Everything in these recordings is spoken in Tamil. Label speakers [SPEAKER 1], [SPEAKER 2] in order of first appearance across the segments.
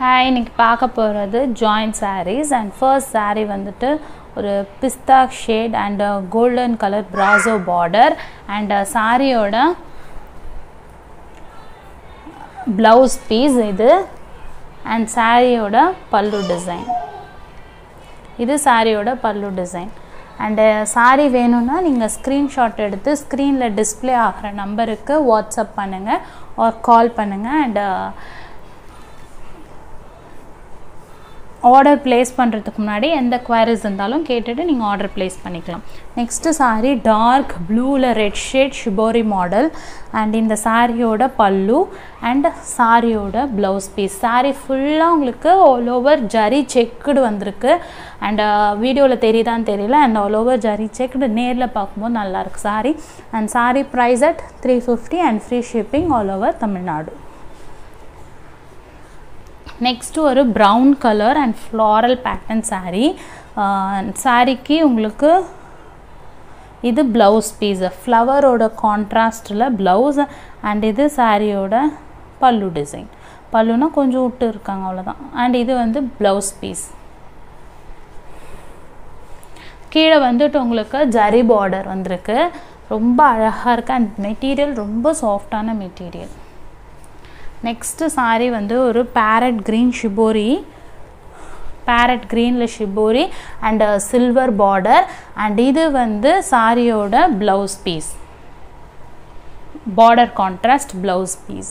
[SPEAKER 1] ஹாய் இன்னைக்கு பார்க்க போகிறது joint sarees and first saree வந்துட்டு ஒரு பிஸ்தா shade and golden colour brasso border and சாரியோட ப்ளவுஸ் பீஸ் இது அண்ட் சாரியோட பல்லு டிசைன் இது சாரியோட பல்லு டிசைன் அண்டு சாரி வேணும்னா நீங்கள் ஸ்க்ரீன்ஷாட் எடுத்து ஸ்க்ரீனில் டிஸ்ப்ளே ஆகிற நம்பருக்கு வாட்ஸ்அப் பண்ணுங்கள் ஆர் கால் பண்ணுங்கள் அண்டு ஆர்டர் ப்ளேஸ் பண்ணுறதுக்கு முன்னாடி எந்த குவாரிஸ் இருந்தாலும் கேட்டுட்டு நீங்கள் ஆர்டர் ப்ளேஸ் பண்ணிக்கலாம் நெக்ஸ்ட்டு சாரீ டார்க் ப்ளூவில் red shade shibori model and இந்த சாரியோட பல்லு அண்ட் சாரியோட ப்ளவுஸ் பீஸ் சாரீ ஃபுல்லாக உங்களுக்கு ஆல் ஓவர் ஜரி செக்குடு வந்திருக்கு அண்ட் வீடியோவில் தெரியுதான்னு தெரியல and all over zari checked நேரில் பார்க்கும்போது நல்லாயிருக்கு saree and saree price at three fifty and free shipping all over Tamil Nadu next ஒரு brown colour and floral pattern saree சாரீக்கு உங்களுக்கு இது ப்ளவுஸ் பீஸ் ஃப்ளவரோட கான்ட்ராஸ்டில் ப்ளவுஸ் அண்ட் இது சாரியோட பல்லு டிசைன் பல்லுனா கொஞ்சம் விட்டு இருக்காங்க அவ்வளோதான் அண்ட் இது வந்து ப்ளவுஸ் பீஸ் கீழே வந்துட்டு உங்களுக்கு ஜரி பார்டர் வந்திருக்கு ரொம்ப அழகாக இருக்குது அண்ட் மெட்டீரியல் ரொம்ப சாஃப்டான மெட்டீரியல் நெக்ஸ்ட்டு சாரீ வந்து ஒரு பேரட் க்ரீன் ஷிபோரி பேரட் க்ரீனில் shibori and silver border and இது வந்து சாரியோட blouse piece border contrast blouse piece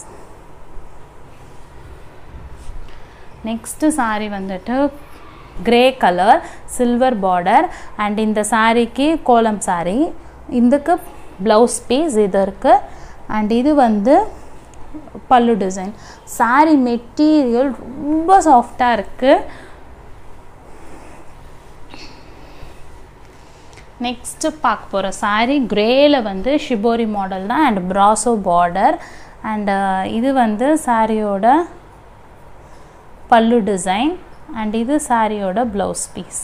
[SPEAKER 1] next saree வந்துட்டு grey colour silver border and இந்த சாரீக்கு கோலம் சாரீ இதுக்கு ப்ளவுஸ் பீஸ் இது இருக்குது அண்ட் இது வந்து பல்லு டிசைன் சாரீ மெட்டீரியல் ரொம்ப சாஃப்டாக இருக்குது நெக்ஸ்ட்டு பார்க்க போகிற சாரீ க்ரேயில் வந்து ஷிபோரி மாடல் தான் அண்ட் ப்ராசோ பார்டர் அண்ட் இது வந்து சாரியோட பல்லு டிசைன் அண்ட் இது சாரியோட blouse piece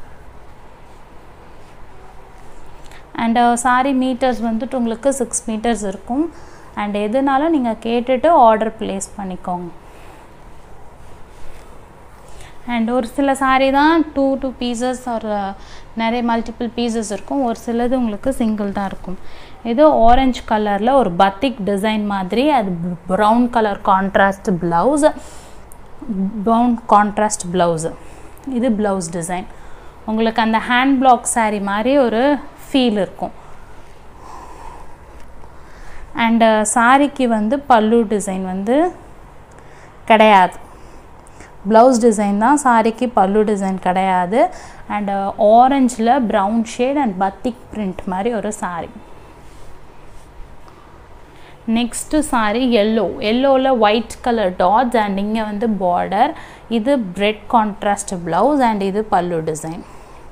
[SPEAKER 1] and saree metres வந்துட்டு உங்களுக்கு சிக்ஸ் மீட்டர்ஸ் இருக்கும் அண்ட் எதுனாலும் நீங்கள் கேட்டுட்டு ஆர்டர் ப்ளேஸ் பண்ணிக்கோங்க அண்ட் ஒரு சில சாரீ தான் டூ டூ பீசஸ் ஒரு நிறைய மல்டிபிள் பீசஸ் இருக்கும் ஒரு சிலது உங்களுக்கு சிங்கிள் தான் இருக்கும் இது ஆரஞ்சு கலரில் ஒரு பத்திக் டிசைன் மாதிரி அது brown colour contrast blouse brown contrast blouse இது ப்ளவுஸ் டிசைன் உங்களுக்கு அந்த ஹேண்ட் பிளாக் சாரீ மாதிரி ஒரு ஃபீல் இருக்கும் அண்டு சாரிக்கு வந்து பல்லு டிசைன் வந்து கிடையாது ப்ளவுஸ் டிசைன் தான் சாரிக்கு பல்லு டிசைன் கிடையாது அண்டு ஆரஞ்சில் brown shade and batik print மாதிரி ஒரு சாரி நெக்ஸ்ட்டு சாரி எல்லோ எல்லோவில் ஒயிட் கலர் டாட்ஸ் அண்ட் இங்கே வந்து பார்டர் இது பிரெட் கான்ட்ராஸ்ட் ப்ளவுஸ் அண்ட் இது பல்லு டிசைன்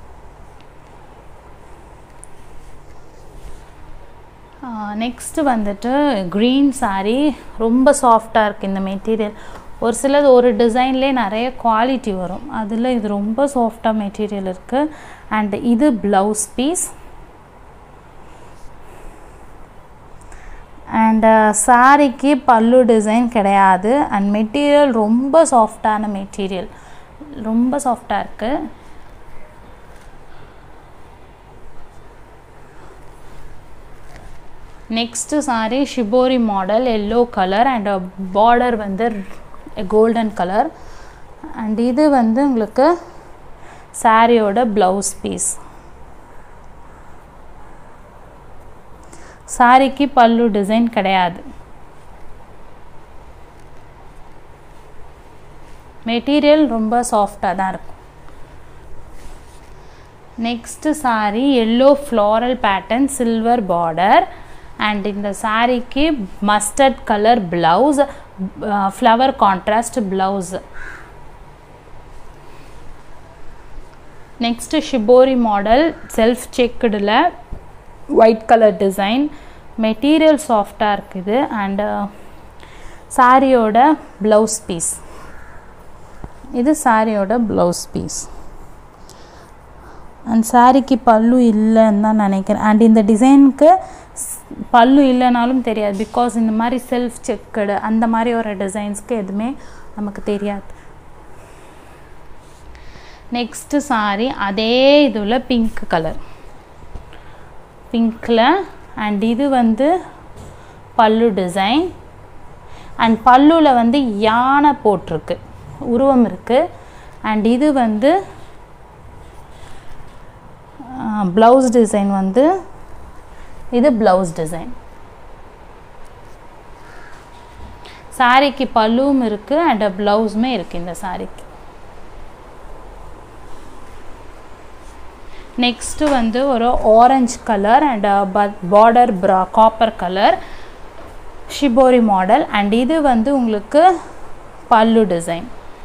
[SPEAKER 1] நெக்ஸ்ட்டு வந்துட்டு க்ரீன் சாரீ ரொம்ப சாஃப்டாக இருக்குது இந்த மெட்டீரியல் ஒரு சிலது ஒரு டிசைன்லேயே நிறைய குவாலிட்டி வரும் அதில் இது ரொம்ப சாஃப்டாக மெட்டீரியல் இருக்குது அண்ட் இது ப்ளவுஸ் பீஸ் அண்டு சாரிக்கு பல்லு டிசைன் கிடையாது அண்ட் மெட்டீரியல் ரொம்ப சாஃப்டான மெட்டீரியல் ரொம்ப சாஃப்டாக இருக்குது next saree shibori model yellow colour and border வந்து கோல்டன் கலர் அண்ட் இது வந்து உங்களுக்கு சாரியோட ப்ளவுஸ் பீஸ் சாரிக்கு பல்லு டிசைன் கிடையாது மெட்டீரியல் ரொம்ப சாஃப்டாக தான் இருக்கும் next saree yellow floral pattern silver border and இந்த சாரீக்கு mustard colour blouse flower contrast blouse next shibori model self செக்குடில் ஒயிட் கலர் டிசைன் மெட்டீரியல் சாஃப்டாக இருக்குது அண்டு சாரியோட ப்ளவுஸ் பீஸ் இது சாரியோட ப்ளவுஸ் பீஸ் அண்ட் சாரிக்கு பல்லு இல்லைன்னு தான் நினைக்கிறேன் அண்ட் இந்த டிசைனுக்கு பல்லு இல்லைனாலும் தெரியாது பிகாஸ் இந்த மாதிரி செல்ஃப் செக்குடு அந்த மாதிரி ஒரு டிசைன்ஸ்க்கு எதுவுமே நமக்கு தெரியாது நெக்ஸ்ட்டு சாரி அதே இதில் பிங்க் கலர் பிங்க்கில் அண்ட் இது வந்து பல்லு டிசைன் அண்ட் பல்லுவில் வந்து யானை போட்டிருக்கு உருவம் இருக்குது அண்ட் இது வந்து ப்ளவுஸ் டிசைன் வந்து இது ப்ளவுஸ் டிசைன் சாரிக்கு பல்லுவும் இருக்குது அண்ட் ப்ளவுஸுமே இருக்குது இந்த சாரிக்கு நெக்ஸ்ட்டு வந்து ஒரு ஆரஞ்ச் கலர் அண்ட் பார்டர் ப்ரா copper colour shibori model and இது வந்து உங்களுக்கு பல்லு டிசைன்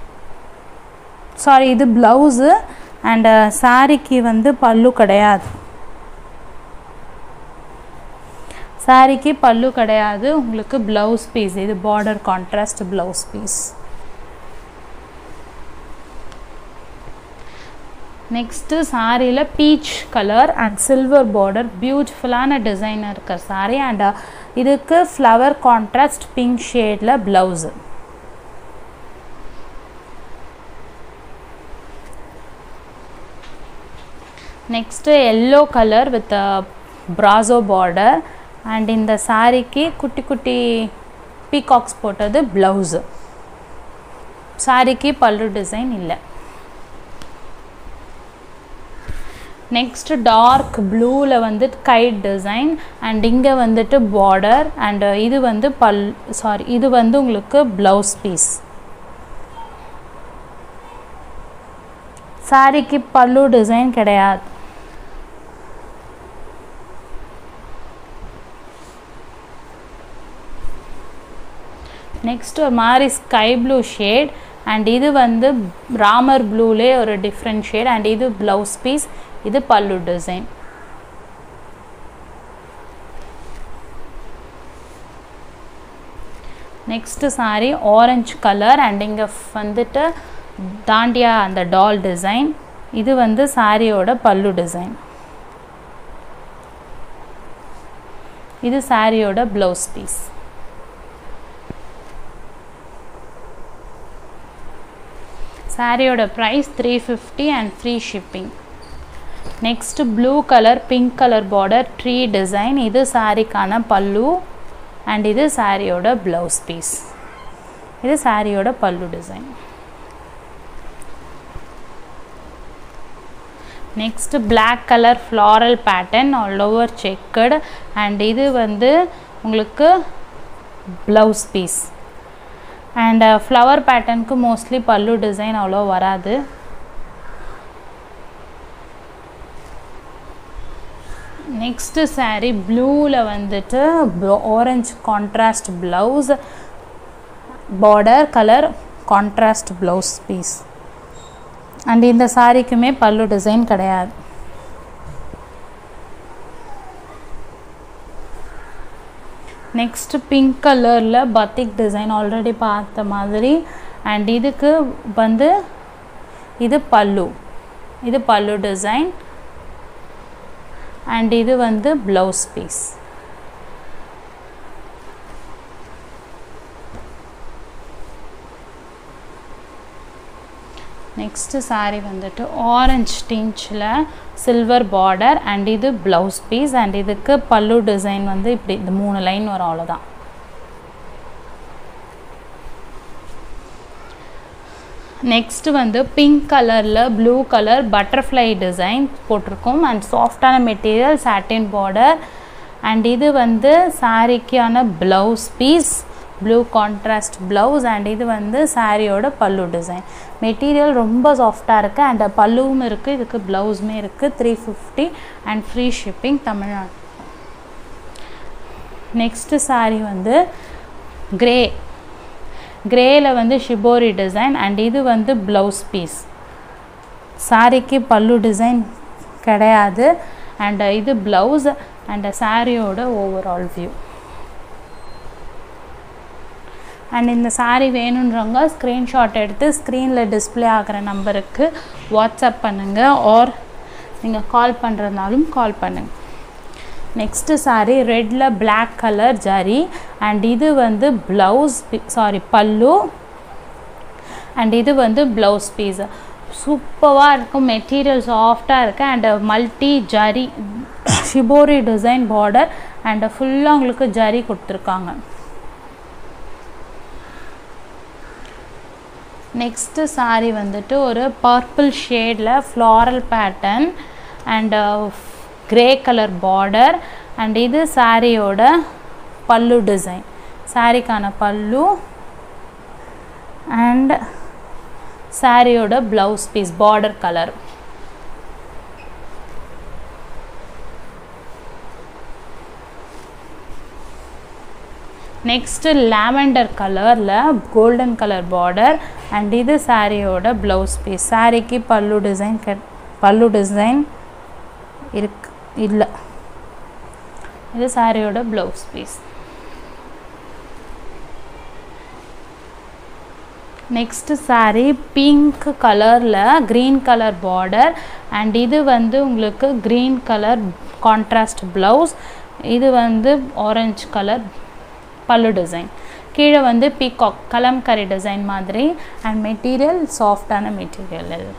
[SPEAKER 1] சாரி இது ப்ளவுஸு அண்ட் சாரிக்கு வந்து பல்லு கிடையாது சாரிக்கு பல்லு கிடையாது உங்களுக்கு ப்ளவுஸ் பீஸ் இது border contrast blouse piece next சாரியில் peach colour and silver border பியூட்டிஃபுல்லான டிசைன் இருக்கிற சாரி அண்ட் இதுக்கு ஃப்ளவர் கான்ட்ராஸ்ட் பிங்க் ஷேடில் blouse next yellow colour with brasso border and இந்த சாரிக்கு குட்டி குட்டி பீகாக்ஸ் போட்டது ப்ளவுஸு சாரிக்கு பல்லு டிசைன் இல்லை நெக்ஸ்ட் டார்க் ப்ளூவில் வந்து கைட் டிசைன் அண்ட் இங்கே வந்துட்டு பார்டர் அண்ட் இது வந்து பல் சாரி இது வந்து உங்களுக்கு ப்ளவுஸ் பீஸ் சாரிக்கு பல்லு டிசைன் கிடையாது நெக்ஸ்ட் ஒரு மாதிரி ஸ்கை ப்ளூ ஷேட் அண்ட் இது வந்து ராமர் ப்ளூலே ஒரு டிஃப்ரெண்ட் ஷேட் அண்ட் இது ப்ளவுஸ் பீஸ் இது pallu design next saree orange colour and இங்கே வந்துட்டு தாண்டியா அந்த டால் டிசைன் இது வந்து சாரியோட பல்லு டிசைன் இது சாரியோட ப்ளவுஸ் பீஸ் சாரியோட price three fifty and free shipping next blue colour pink colour border tree design இது சாரிக்கான பல்லு அண்ட் இது சாரியோட ப்ளவுஸ் பீஸ் இது சாரியோட pallu design next black colour floral pattern lower checked and இது வந்து உங்களுக்கு ப்ளவுஸ் பீஸ் அண்ட் ஃப்ளவர் பேட்டர்னுக்கு மோஸ்ட்லி பல்லு டிசைன் அவ்வளோ வராது நெக்ஸ்ட்டு சாரீ ப்ளூவில் வந்துட்டு orange contrast blouse border colour contrast blouse piece and இந்த சாரீக்குமே பல்லு டிசைன் கிடையாது நெக்ஸ்ட்டு பிங்க் கலரில் பத்திக் டிசைன் ஆல்ரெடி பார்த்த மாதிரி அண்ட் இதுக்கு வந்து இது பல்லு இது பல்லு டிசைன் அண்ட் இது வந்து ப்ளவுஸ் பீஸ் நெக்ஸ்ட்டு சாரீ வந்துட்டு ஆரஞ்ச் டிஞ்சில் சில்வர் பார்டர் அண்ட் இது ப்ளவுஸ் பீஸ் அண்ட் இதுக்கு பல்லு டிசைன் வந்து இப்படி இந்த மூணு லைன் வரும் அவ்வளோதான் நெக்ஸ்ட் வந்து பிங்க் கலரில் ப்ளூ கலர் பட்டர்ஃப்ளை டிசைன் போட்டிருக்கோம் அண்ட் சாஃப்டான மெட்டீரியல் சாட்டின் பார்டர் அண்ட் இது வந்து சாரிக்கான blouse piece blue contrast blouse and இது வந்து சாரியோட பல்லு டிசைன் மெட்டீரியல் ரொம்ப சாஃப்டாக இருக்குது அண்ட் பல்லுவும் இருக்குது இதுக்கு ப்ளவுஸுமே இருக்குது three fifty and free shipping Tamil Nadu next saree வந்து க்ரே க்ரேயில் வந்து ஷிபோரி டிசைன் அண்ட் இது வந்து ப்ளவுஸ் பீஸ் சாரிக்கு பல்லு டிசைன் கிடையாது அண்ட் இது ப்ளவுஸ் அண்ட் சாரியோட ஓவரால் வியூ அண்ட் இந்த சாரீ வேணுன்றவங்க ஸ்க்ரீன்ஷாட் எடுத்து ஸ்க்ரீனில் டிஸ்பிளே ஆகிற நம்பருக்கு வாட்ஸ்அப் பண்ணுங்கள் ஆர் நீங்கள் கால் பண்ணுறதுனாலும் கால் பண்ணுங்கள் நெக்ஸ்ட்டு சாரீ ரெட்டில் பிளாக் கலர் ஜரி அண்ட் இது வந்து ப்ளவுஸ் சாரி பல்லு அண்ட் இது வந்து ப்ளவுஸ் பீஸ் சூப்பராக இருக்கும் மெட்டீரியல் சாஃப்டாக இருக்குது and multi zari shibori design border and ஃபுல்லாக உங்களுக்கு ஜரி கொடுத்துருக்காங்க நெக்ஸ்ட்டு சாரீ வந்துட்டு ஒரு பர்பிள் ஷேடில் floral pattern and grey colour border and இது சாரியோட பல்லு டிசைன் சாரிக்கான பல்லு அண்ட் சாரியோட blouse piece border colour next lavender கலரில் கோல்டன் கலர் பார்டர் அண்ட் இது சாரியோட ப்ளவுஸ் பீஸ் சாரிக்கு பல்லு டிசைன் கட் பல்லு டிசைன் இருக்கு இல்லை இது சாரியோட blouse piece next saree pink கலரில் க்ரீன் கலர் பார்டர் அண்ட் இது வந்து உங்களுக்கு க்ரீன் கலர் கான்ட்ராஸ்ட் ப்ளவுஸ் இது வந்து ஆரஞ்சு கலர் பல்லு டிசைன் கீழே வந்து பீகாக் கலம்கரி டிசைன் மாதிரி அண்ட் மெட்டீரியல் சாஃப்டான மெட்டீரியல் இது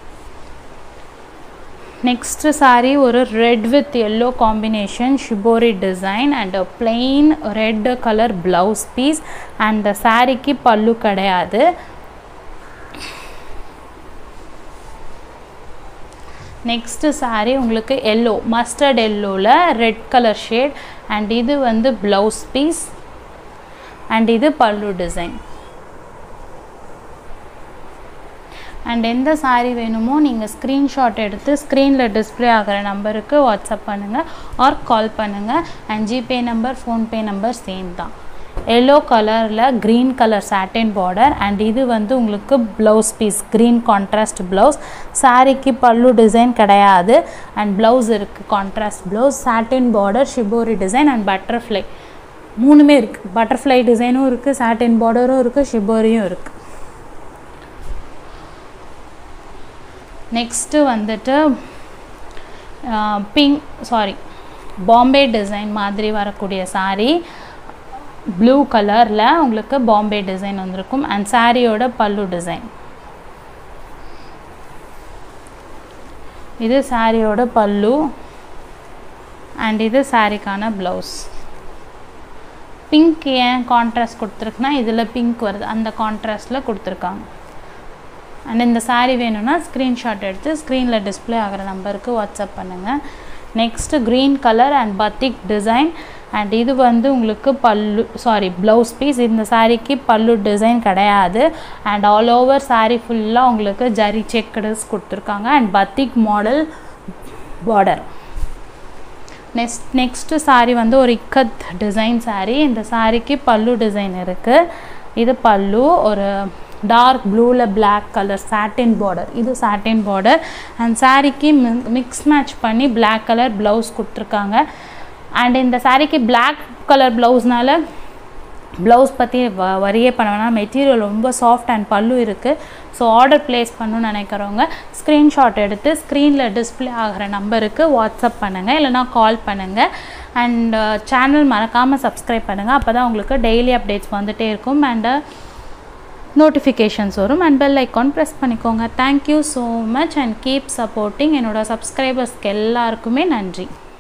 [SPEAKER 1] நெக்ஸ்ட்டு சாரீ ஒரு red with yellow combination shibori design and plain red colour blouse piece and சாரீக்கு பல்லு கிடையாது நெக்ஸ்ட்டு சாரீ உங்களுக்கு எல்லோ மஸ்டர்ட் எல்லோவில் ரெட் கலர் ஷேட் அண்ட் இது வந்து ப்ளவுஸ் பீஸ் அண்ட் இது பல்லு டிசைன் அண்ட் எந்த சாரீ வேணுமோ நீங்கள் ஸ்க்ரீன்ஷாட் எடுத்து ஸ்க்ரீனில் டிஸ்பிளே ஆகிற நம்பருக்கு வாட்ஸ்அப் பண்ணுங்கள் ஆர் கால் பண்ணுங்கள் and GPay number PhonePe number same தான் எல்லோ கலரில் green colour satin border and இது வந்து உங்களுக்கு blouse piece green contrast blouse சாரீக்கு பல்லு டிசைன் கிடையாது அண்ட் ப்ளவுஸ் இருக்குது contrast blouse satin border shibori design and butterfly மூணுமே இருக்குது பட்டர்ஃப்ளை டிசைனும் இருக்குது சாட்டின் பார்டரும் இருக்குது ஷிபோரியும் இருக்குது நெக்ஸ்ட்டு வந்துட்டு பிங்க் சாரி பாம்பே டிசைன் மாதிரி வரக்கூடிய சாரீ ப்ளூ கலரில் உங்களுக்கு பாம்பே டிசைன் வந்திருக்கும் அண்ட் சாரியோட பல்லு டிசைன் இது சாரியோட பல்லு அண்ட் இது சாரிக்கான ப்ளவுஸ் பிங்க் ஏன் கான்ட்ராஸ்ட் கொடுத்துருக்குன்னா இதில் பிங்க் வருது அந்த கான்ட்ராஸ்டில் கொடுத்துருக்காங்க அண்ட் இந்த சாரீ வேணும்னா ஸ்க்ரீன்ஷாட் எடுத்து ஸ்க்ரீனில் டிஸ்பிளே ஆகிற நம்பருக்கு வாட்ஸ்அப் பண்ணுங்கள் next green colour and batik design and இது வந்து உங்களுக்கு பல்லு சாரி ப்ளவுஸ் பீஸ் இந்த சாரீக்கு பல்லு டிசைன் கிடையாது அண்ட் ஆல் ஓவர் சாரீ ஃபுல்லாக உங்களுக்கு ஜரி செக்கடஸ் கொடுத்துருக்காங்க and batik model border next next saree வந்து ஒரு இக்கத் டிசைன் சாரீ இந்த சாரீக்கு பல்லு டிசைன் இருக்குது இது பல்லு ஒரு டார்க் ப்ளூவில் பிளாக் கலர் சாட்டின் பார்டர் இது சாட்டின் பார்டர் அண்ட் சாரீக்கு மிக்ஸ் மேட்ச் பண்ணி பிளாக் கலர் ப்ளவுஸ் கொடுத்துருக்காங்க அண்ட் இந்த சாரீக்கு பிளாக் கலர் ப்ளவுஸ்னால ப்ளவுஸ் பற்றி வ வரியே பண்ண வேணாம் மெட்டீரியல் ரொம்ப சாஃப்ட் அண்ட் பல்லு இருக்குது ஸோ ஆர்டர் ப்ளேஸ் பண்ணணும்னு நினைக்கிறவங்க ஸ்க்ரீன்ஷாட் எடுத்து ஸ்க்ரீனில் டிஸ்பிளே ஆகிற நம்பருக்கு வாட்ஸ்அப் பண்ணுங்கள் இல்லைனா கால் பண்ணுங்கள் அண்ட் சேனல் மறக்காமல் சப்ஸ்கிரைப் பண்ணுங்கள் அப்போ தான் உங்களுக்கு டெய்லி அப்டேட்ஸ் வந்துகிட்டே இருக்கும் அண்டு நோட்டிஃபிகேஷன்ஸ் வரும் அண்ட் பெல் ஐக்கான் ப்ரெஸ் பண்ணிக்கோங்க thank you so much and keep supporting என்னோடய சப்ஸ்கிரைபர்ஸ்க்கு எல்லாருக்குமே நன்றி